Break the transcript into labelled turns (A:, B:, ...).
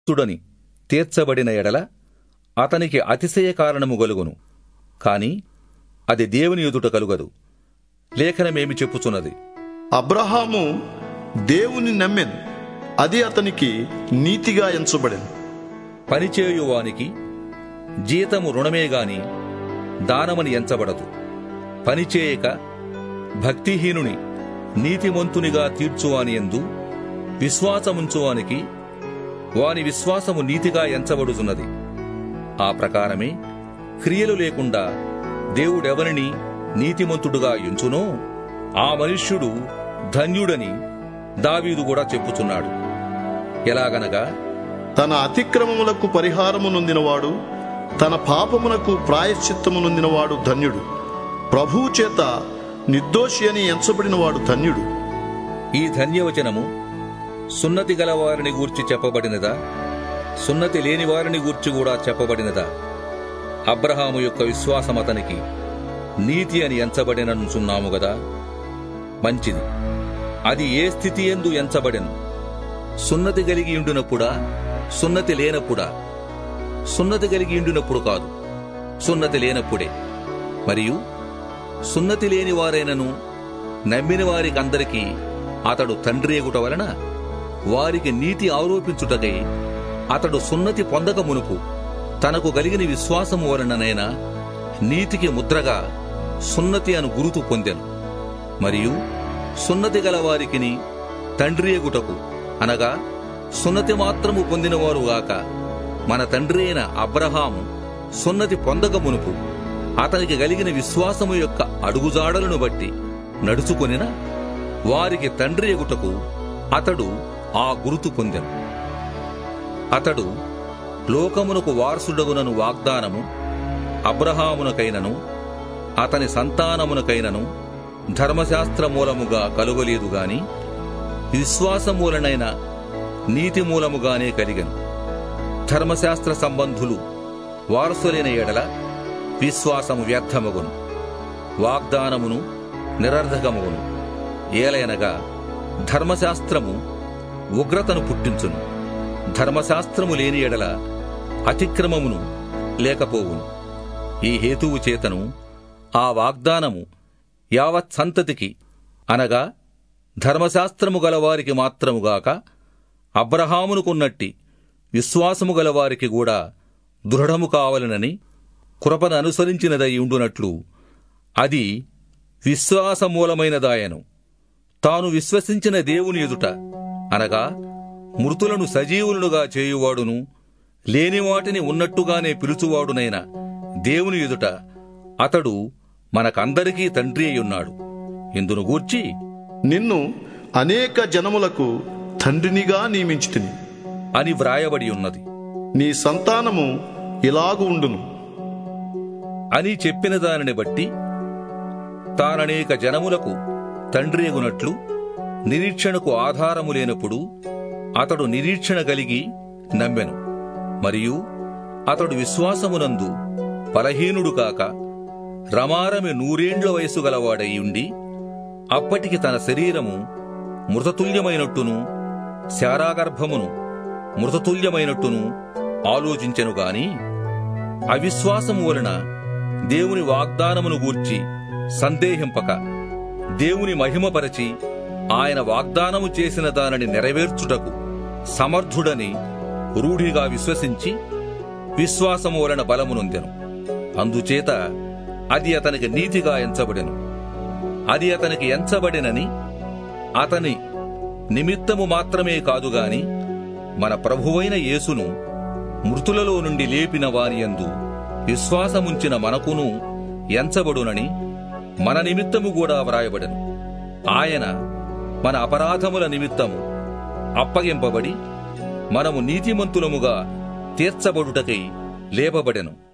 A: తుడని తీర్చబడిన ఎడల అతనికి అతిశయ కారణము గలుగును కాని అది దేవుని ఎదుట కలుగదు లేఖనమేమి చెప్పుచున్నది
B: అబ్రహాము దేవుని నమ్మెను అది అతనికి నీతిగా ఎంచబడెను
A: పనిచేయువానికి జీతము రుణమే గాని దానమని ఎంచబడదు పనిచేయక భక్తిహీనుని నీతిమంతునిగా తీర్చువాని ఎందు విశ్వాసముంచువానికి వాని విశ్వాసము నీతిగా ఎంచబడుచున్నది ఆ ప్రకారమే క్రియలు లేకుండా దేవుడెవరిని నీతిమంతుడుగా ఎంచునో ఆ మనుష్యుడు ధన్యుడని దావీదు కూడా చెప్పుచున్నాడు ఎలాగనగా
B: తన అతిక్రమములకు పరిహారము నొందినవాడు తన పాపమునకు ప్రాయశ్చిత్తము నొందినవాడు ధన్యుడు ప్రభువు చేత నిర్దోషి అని ఎంచబడినవాడు ధన్యుడు
A: ఈ ధన్యవచనము సున్నతి గల వారిని గూర్చి చెప్పబడినదా సున్నతి లేని వారిని గూర్చి కూడా చెప్పబడినదా అబ్రహాము యొక్క విశ్వాసం అతనికి నీతి అని ఎంచబడిననుచున్నాము గదా మంచిది అది ఏ స్థితి ఎందు ఎంచబడెను సున్నతి కలిగి ఉండినప్పుడా సున్నతి లేనప్పుడా సున్నతి కలిగి ఉండినప్పుడు కాదు సున్నతి లేనప్పుడే మరియు సున్నతి లేని వారైనను నమ్మిన వారికందరికీ అతడు తండ్రి ఎగుట వలన వారికి నీతి ఆరోపించుటకై అతడు సున్నతి పొందక మునుపు తనకు కలిగిన విశ్వాసము వలననైనా నీతికి ముద్రగా సున్నతి అను గురుతు పొందెను మరియు సున్నతి గల వారికిని తండ్రి ఎగుటకు అనగా సున్నతి మాత్రము పొందినవారుగాక మన తండ్రి అయిన అబ్రహాము సున్నతి పొందక మునుపు అతనికి కలిగిన విశ్వాసము యొక్క అడుగుజాడలను బట్టి నడుచుకొనిన వారికి తండ్రి ఎగుటకు అతడు ఆ గురుతు పొందెను అతడు లోకమునకు వారసుడగునను వాగ్దానము అబ్రహామునకైనను అతని సంతానమునకైనను ధర్మశాస్త్ర మూలముగా కలుగలేదు గాని విశ్వాసమూలనైన నీతి మూలముగానే కలిగను ధర్మశాస్త్ర సంబంధులు వారసులైన ఎడల విశ్వాసము వ్యర్థమగును వాగ్దానమును నిరర్ధకమగును ఏలయనగా ధర్మశాస్త్రము ఉగ్రతను పుట్టించును ధర్మశాస్త్రము లేని ఎడల అతిక్రమమును లేకపోవును ఈ హేతువు చేతను ఆ వాగ్దానము యావత్ సంతతికి అనగా ధర్మశాస్త్రము గలవారికి మాత్రముగాక అబ్రహామునుకున్నట్టి విశ్వాసము గలవారికి కూడా దృఢము కావలనని కృపను అనుసరించినదై ఉండునట్లు అది విశ్వాసమూలమైనదాయను తాను విశ్వసించిన దేవుని ఎదుట అనగా మృతులను సజీవులుగా చేయువాడును లేని వాటిని ఉన్నట్టుగానే పిలుచువాడునైన దేవుని ఎదుట అతడు మనకందరికీ తండ్రి అయ్యున్నాడు ఇందును గూర్చి
B: నిన్ను అనేక జనములకు తండ్రినిగా నియమించుతిని
A: అని వ్రాయబడి ఉన్నది
B: నీ సంతానము ఇలాగు ఉండును
A: అని చెప్పిన దానిని బట్టి తాననేక జనములకు తండ్రి ఎగునట్లు నిరీక్షణకు ఆధారము లేనప్పుడు అతడు నిరీక్షణ కలిగి నమ్మెను మరియు అతడు విశ్వాసమునందు బలహీనుడు కాక రమారమి నూరేండ్ల వయసు గలవాడై ఉండి అప్పటికి తన శరీరము మృతతుల్యమైనట్టును శారాగర్భమును మృతతుల్యమైనట్టును ఆలోచించెను గాని అవిశ్వాసము వలన దేవుని వాగ్దానమును గూర్చి సందేహింపక దేవుని మహిమపరచి ఆయన వాగ్దానము చేసిన దానిని నెరవేర్చుటకు సమర్థుడని రూఢిగా విశ్వసించి విశ్వాసము వలన బలమునొందెను అందుచేత అది అతనికి నీతిగా ఎంచబడెను అది అతనికి ఎంచబడినని అతని నిమిత్తము మాత్రమే కాదుగాని మన ప్రభువైన యేసును మృతులలో నుండి లేపిన వారియందు విశ్వాసముంచిన మనకును ఎంచబడునని మన నిమిత్తము కూడా వ్రాయబడెను ఆయన మన అపరాధముల నిమిత్తము అప్పగింపబడి మనము నీతిమంతులముగా తీర్చబడుటకై లేపబడెను